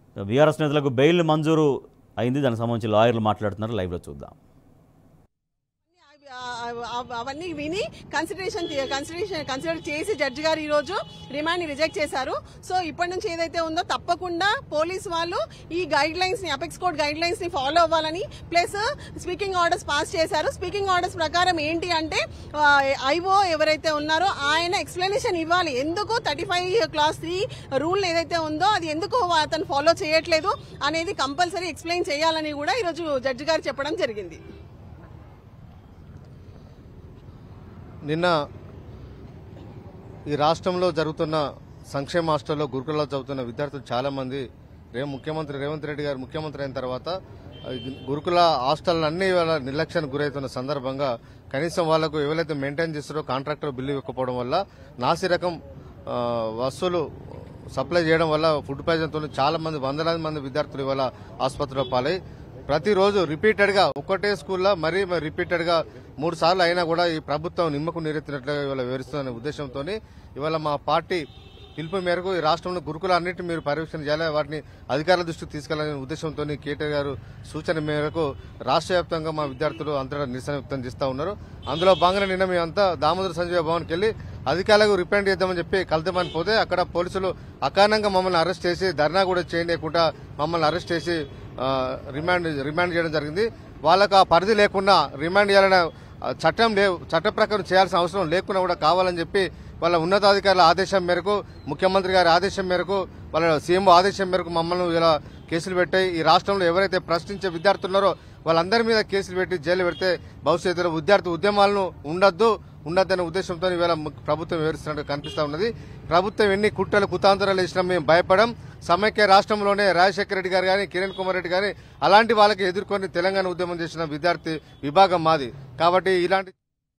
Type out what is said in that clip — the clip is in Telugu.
బీఆర్ఎస్ నేతలకు బెయిల్ మంజూరు అయింది దానికి సంబంధించి లాయర్లు మాట్లాడుతున్నారు లైవ్లో చూద్దాం అవ- అవ- అవన్నీ విని కన్సిడరేషన్ కన్సిడరేషన్ కన్సిడర్ చేసి జడ్జి గారు ఈ రోజు రిమాండ్ రిజెక్ట్ చేశారు సో ఇప్పటి నుంచి ఏదైతే ఉందో తప్పకుండా పోలీస్ వాళ్ళు ఈ గైడ్ లైన్స్ ని అపెక్స్ కోడ్ గైడ్ లైన్స్ ని ఫాలో అవ్వాలని ప్లస్ స్పీకింగ్ ఆర్డర్స్ పాస్ చేశారు స్పీకింగ్ ఆర్డర్స్ ప్రకారం ఏంటి అంటే ఐఓ ఎవరైతే ఉన్నారో ఆయన ఎక్స్ప్లెనేషన్ ఇవ్వాలి ఎందుకు thirty five clause three rule ఏదైతే ఉందో అది ఎందుకు అతను ఫాలో చేయట్లేదు అనేది కంపల్సరీ ఎక్స్ప్లెయిన్ చేయాలని కూడా ఈరోజు జడ్జి గారు చెప్పడం జరిగింది నిన్న ఈ రాష్ట్రంలో జరుగుతున్న సంక్షేమ హాస్టల్లో గురుకులలో చదువుతున్న విద్యార్థులు చాలా మంది రే ముఖ్యమంత్రి రేవంత్ రెడ్డి గారు ముఖ్యమంత్రి అయిన తర్వాత ఆ, గురుకుల హాస్టల్ అన్ని ఇవాళ నిర్లక్ష్యానికి గురవుతున్న సందర్భంగా కనీసం వాళ్లకు ఎవరైతే మెయింటైన్ చేస్తారో కాంట్రాక్టర్ బిల్లు ఇవ్వకపోవడం వల్ల నాసి రకం ఆ, వస్తువులు సప్లై చేయడం వల్ల ఫుడ్ పాయిజన్తో చాలా మంది వందలాది మంది విద్యార్థులు ఇవాళ ఆసుపత్రిలో పాలై ప్రతిరోజు రిపీటెడ్ గా ఒక్కటే స్కూల్లో మరీ రిపీటెడ్ గా మూడు సార్లు అయినా కూడా ఈ ప్రభుత్వం నిమ్మకు నీరెత్తినట్లుగా ఇవాళ వివరిస్తుందనే ఉద్దేశంతో ఇవాళ మా పార్టీ పిలుపు మేరకు ఈ రాష్ట్రంలో గురుకుల అన్నింటినీ మీరు పర్యవేక్షణ చేయాలి వాటిని అధికారుల దృష్టికి తీసుకెళ్లాలనే ఉద్దేశంతో కేటీఆర్ గారు సూచన మేరకు రాష్ట్ర వ్యాప్తంగా మా విద్యార్థులు అంతటా నిరసన వ్యక్తం చేస్తా ఉన్నారు అందులో భాగంగా నిన్న మేమంతా దామోదర సంజయ్ భవన్కి వెళ్లి అధికారులకు రిప్రజెంట్ చేద్దామని చెప్పి కలుద్దామని పోతే అక్కడ పోలీసులు అకారణంగా మమ్మల్ని అరెస్ట్ చేసి ధర్నా కూడా చేయలేకుండా మమ్మల్ని అరెస్ట్ చేసి ఆ, రిమాండ్ రిమాండ్ చేయడం జరిగింది వాళ్ళకు ఆ పరిధి లేకుండా రిమాండ్ చేయాలనే ఆ, చట్టం లేవు చట్ట ప్రకారం చేయాల్సిన అవసరం లేకుండా కూడా కావాలని చెప్పి వాళ్ళ ఉన్నతాధికారుల ఆదేశం మేరకు ముఖ్యమంత్రి గారి ఆదేశం మేరకు వాళ్ళ సీఎం ఆదేశం మేరకు మమ్మల్ని ఇలా కేసులు పెట్టాయి ఈ రాష్ట్రంలో ఎవరైతే ప్రశ్నించే విద్యార్థులు ఉన్నారో వాళ్ళందరి మీద కేసులు పెట్టి జైలు పెడితే భవిష్యత్తులో విద్యార్థి ఉద్యమాలను ఉండొద్దు ఉండద్దనే ఉద్దేశంతో ఇవాళ ము- ప్రభుత్వం వివరిస్తున్నట్టు కనిపిస్తా ఉన్నది ప్రభుత్వం ఎన్ని కుట్రలు కుతాంతరాలు ఇచ్చినా మేము భయపడం సమైక్య రాష్ట్రంలోనే రాజశేఖర రెడ్డి గారు కానీ కిరణ్ కుమార్ రెడ్డి గాని అలాంటి వాళ్ళకి ఎదుర్కొని తెలంగాణ ఉద్యమం చేసిన విద్యార్థి విభాగం మాది కాబట్టి ఇలాంటి